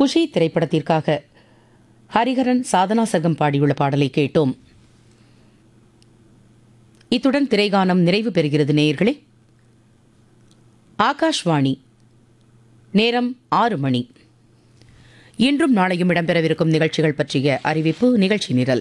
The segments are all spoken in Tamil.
குஷி திரைப்படத்திற்காக ஹரிஹரன் சாதனா சர்க்கம் பாடியுள்ள பாடலை கேட்டோம் இத்துடன் திரைகானம் நிறைவு பெறுகிறது நேயர்களே ஆகாஷ்வாணி நேரம் ஆறு மணி இன்றும் நாளையும் இடம்பெறவிருக்கும் நிகழ்ச்சிகள் பற்றிய அறிவிப்பு நிகழ்ச்சி நிரல்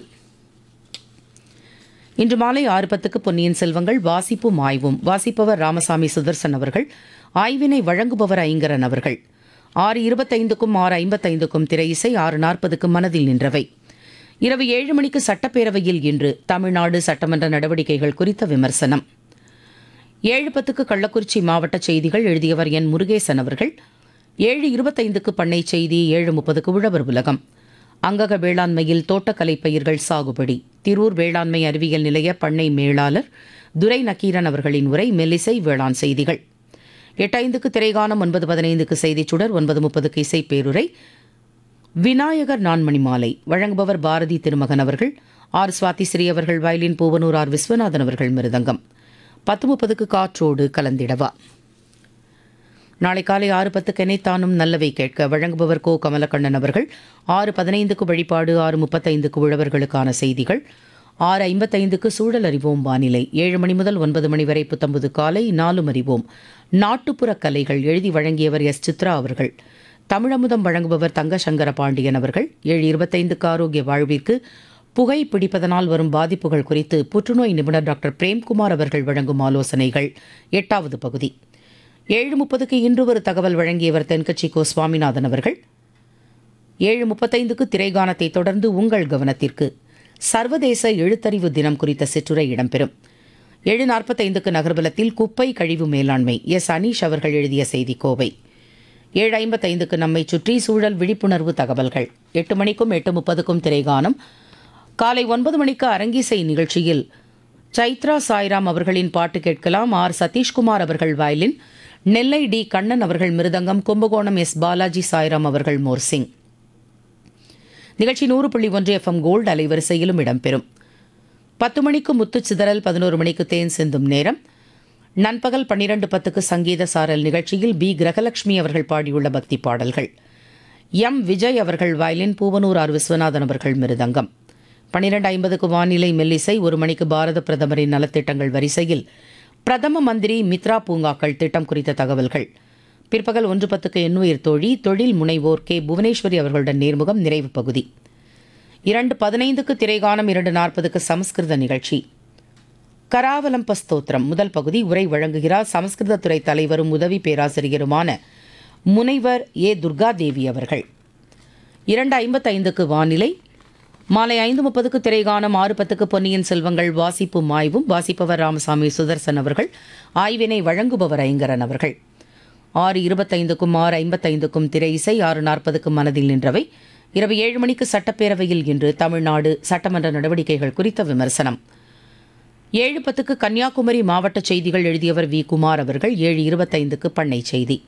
இன்று மாலை ஆறு பத்துக்கு பொன்னியின் செல்வங்கள் வாசிப்பும் ஆய்வும் வாசிப்பவர் ராமசாமி சுதர்சன் அவர்கள் ஆய்வினை வழங்குபவர் ஐங்கரன் அவர்கள் ஆறு இருபத்தைந்துக்கும் ஆறு ஐம்பத்தைந்துக்கும் திரை இசை ஆறு நாற்பதுக்கு மனதில் நின்றவை இரவு ஏழு மணிக்கு சட்டப்பேரவையில் இன்று தமிழ்நாடு சட்டமன்ற நடவடிக்கைகள் குறித்த விமர்சனம் ஏழு பத்துக்கு கள்ளக்குறிச்சி மாவட்ட செய்திகள் எழுதியவர் என் முருகேசன் அவர்கள் ஏழு இருபத்தைந்துக்கு பண்ணை செய்தி ஏழு முப்பதுக்கு உழவர் உலகம் அங்கக வேளாண்மையில் தோட்டக்கலை பயிர்கள் சாகுபடி திரூர் வேளாண்மை அறிவியல் நிலைய பண்ணை மேலாளர் துரை நக்கீரன் அவர்களின் உரை மெல்லிசை வேளாண் செய்திகள் எட்டைந்துக்கு திரைகானம் ஒன்பது பதினைந்துக்கு செய்திச் சுடர் ஒன்பது முப்பதுக்கு இசை பேருரை விநாயகர் நான்மணி மாலை வழங்குபவர் பாரதி திருமகன் அவர்கள் ஆர் சுவாதி ஸ்ரீ அவர்கள் வயலின் பூவனூர் ஆர் விஸ்வநாதன் அவர்கள் மிருதங்கம் பத்து முப்பதுக்கு காற்றோடு கலந்திடவா நாளை காலை ஆறு பத்துக்கு எனைத்தானும் நல்லவை கேட்க வழங்குபவர் கோ கமலக்கண்ணன் அவர்கள் ஆறு பதினைந்துக்கு வழிபாடு ஆறு முப்பத்தைந்துக்கு உழவர்களுக்கான செய்திகள் ஆறு ஐம்பத்தைந்துக்கு சூழல் அறிவோம் வானிலை ஏழு மணி முதல் ஒன்பது மணி வரை புத்தம்பது காலை நாலும் அறிவோம் நாட்டுப்புற கலைகள் எழுதி வழங்கியவர் எஸ் சித்ரா அவர்கள் தமிழமுதம் வழங்குபவர் தங்க சங்கர பாண்டியன் அவர்கள் ஏழு இருபத்தைந்துக்கு ஆரோக்கிய வாழ்விற்கு புகை பிடிப்பதனால் வரும் பாதிப்புகள் குறித்து புற்றுநோய் நிபுணர் டாக்டர் பிரேம்குமார் அவர்கள் வழங்கும் ஆலோசனைகள் எட்டாவது பகுதி ஏழு முப்பதுக்கு இன்று ஒரு தகவல் வழங்கியவர் தென்கட்சி கோ சுவாமிநாதன் அவர்கள் ஏழு முப்பத்தைந்துக்கு திரைகானத்தை தொடர்ந்து உங்கள் கவனத்திற்கு சர்வதேச எழுத்தறிவு தினம் குறித்த சிற்றுரை இடம்பெறும் ஏழு நாற்பத்தைந்துக்கு நகர்பலத்தில் குப்பை கழிவு மேலாண்மை எஸ் அனீஷ் அவர்கள் எழுதிய செய்தி கோவை ஏழு ஐம்பத்தைந்துக்கு நம்மை சுற்றி சூழல் விழிப்புணர்வு தகவல்கள் எட்டு மணிக்கும் எட்டு முப்பதுக்கும் திரைகானம் காலை ஒன்பது மணிக்கு அரங்கிசை நிகழ்ச்சியில் சைத்ரா சாய்ராம் அவர்களின் பாட்டு கேட்கலாம் ஆர் சதீஷ்குமார் அவர்கள் வயலின் நெல்லை டி கண்ணன் அவர்கள் மிருதங்கம் கும்பகோணம் எஸ் பாலாஜி சாய்ராம் அவர்கள் மோர்சிங் நிகழ்ச்சி நூறு புள்ளி ஒன்று எஃப்எம் கோல்டு அலைவரிசையிலும் இடம்பெறும் பத்து மணிக்கு முத்து சிதறல் பதினோரு மணிக்கு தேன் சிந்தும் நேரம் நண்பகல் பன்னிரண்டு பத்துக்கு சங்கீத சாரல் நிகழ்ச்சியில் பி கிரகலட்சுமி அவர்கள் பாடியுள்ள பக்தி பாடல்கள் எம் விஜய் அவர்கள் வயலின் பூவனூர் ஆர் விஸ்வநாதன் அவர்கள் மிருதங்கம் பன்னிரண்டு ஐம்பதுக்கு வானிலை மெல்லிசை ஒரு மணிக்கு பாரத பிரதமரின் நலத்திட்டங்கள் வரிசையில் பிரதம மந்திரி மித்ரா பூங்காக்கள் திட்டம் குறித்த தகவல்கள் பிற்பகல் ஒன்று பத்துக்கு எண்ணுயிர் தோழி தொழில் முனைவோர் கே புவனேஸ்வரி அவர்களுடன் நேர்முகம் நிறைவு பகுதி இரண்டு பதினைந்துக்கு திரைகானம் இரண்டு நாற்பதுக்கு சமஸ்கிருத நிகழ்ச்சி கராவலம்ப ஸ்தோத்திரம் முதல் பகுதி உரை வழங்குகிறார் சமஸ்கிருத துறை தலைவரும் உதவி பேராசிரியருமான முனைவர் ஏ துர்காதேவி அவர்கள் இரண்டு ஐம்பத்தைந்துக்கு வானிலை மாலை ஐந்து முப்பதுக்கு திரைகானம் ஆறு பத்துக்கு பொன்னியின் செல்வங்கள் வாசிப்பும் ஆய்வும் வாசிப்பவர் ராமசாமி சுதர்சன் அவர்கள் ஆய்வினை வழங்குபவர் ஐங்கரன் அவர்கள் ஆறு இருபத்தைந்துக்கும் ஆறு ஐம்பத்தைந்துக்கும் திரை இசை ஆறு நாற்பதுக்கு மனதில் நின்றவை இரவு ஏழு மணிக்கு சட்டப்பேரவையில் இன்று தமிழ்நாடு சட்டமன்ற நடவடிக்கைகள் குறித்த விமர்சனம் ஏழு பத்துக்கு கன்னியாகுமரி மாவட்ட செய்திகள் எழுதியவர் வி குமார் அவர்கள் ஏழு இருபத்தைந்துக்கு பண்ணை செய்தி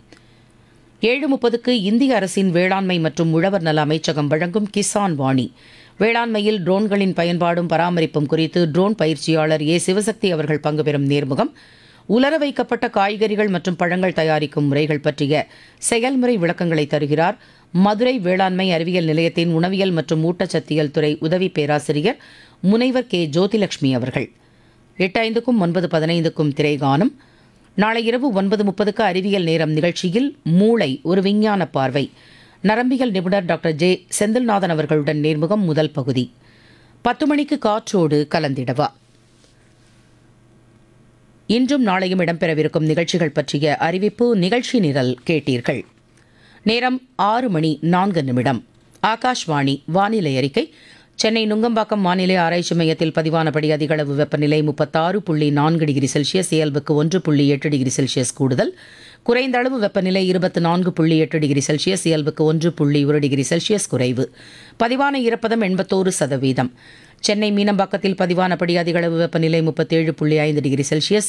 ஏழு முப்பதுக்கு இந்திய அரசின் வேளாண்மை மற்றும் உழவர் நல அமைச்சகம் வழங்கும் கிசான் வாணி வேளாண்மையில் ட்ரோன்களின் பயன்பாடும் பராமரிப்பும் குறித்து ட்ரோன் பயிற்சியாளர் ஏ சிவசக்தி அவர்கள் பங்குபெறும் நேர்முகம் உலர வைக்கப்பட்ட காய்கறிகள் மற்றும் பழங்கள் தயாரிக்கும் முறைகள் பற்றிய செயல்முறை விளக்கங்களை தருகிறார் மதுரை வேளாண்மை அறிவியல் நிலையத்தின் உணவியல் மற்றும் ஊட்டச்சத்தியல் துறை உதவி பேராசிரியர் முனைவர் கே ஜோதிலட்சுமி அவர்கள் எட்டு ஐந்துக்கும் ஒன்பது பதினைந்துக்கும் திரைகானம் நாளை இரவு ஒன்பது முப்பதுக்கு அறிவியல் நேரம் நிகழ்ச்சியில் மூளை ஒரு விஞ்ஞான பார்வை நரம்பியல் நிபுணர் டாக்டர் ஜே செந்தில்நாதன் அவர்களுடன் நேர்முகம் முதல் பகுதி பத்து மணிக்கு காற்றோடு கலந்திடவா இன்றும் நாளையும் இடம்பெறவிருக்கும் நிகழ்ச்சிகள் பற்றிய அறிவிப்பு நிகழ்ச்சி நிரல் கேட்டீர்கள் நேரம் ஆறு மணி நான்கு நிமிடம் ஆகாஷ்வாணி வானிலை அறிக்கை சென்னை நுங்கம்பாக்கம் வானிலை ஆராய்ச்சி மையத்தில் பதிவானபடி அதிகளவு வெப்பநிலை முப்பத்தாறு புள்ளி நான்கு டிகிரி செல்சியஸ் இயல்புக்கு ஒன்று புள்ளி எட்டு டிகிரி செல்சியஸ் கூடுதல் குறைந்த அளவு வெப்பநிலை இருபத்தி நான்கு புள்ளி எட்டு டிகிரி செல்சியஸ் இயல்புக்கு ஒன்று புள்ளி ஒரு டிகிரி செல்சியஸ் குறைவு பதிவான ஈரப்பதம் எண்பத்தோரு சதவீதம் சென்னை மீனம்பாக்கத்தில் பதிவானபடி அதிகளவு வெப்பநிலை முப்பத்தேழு புள்ளி ஐந்து டிகிரி செல்சியஸ்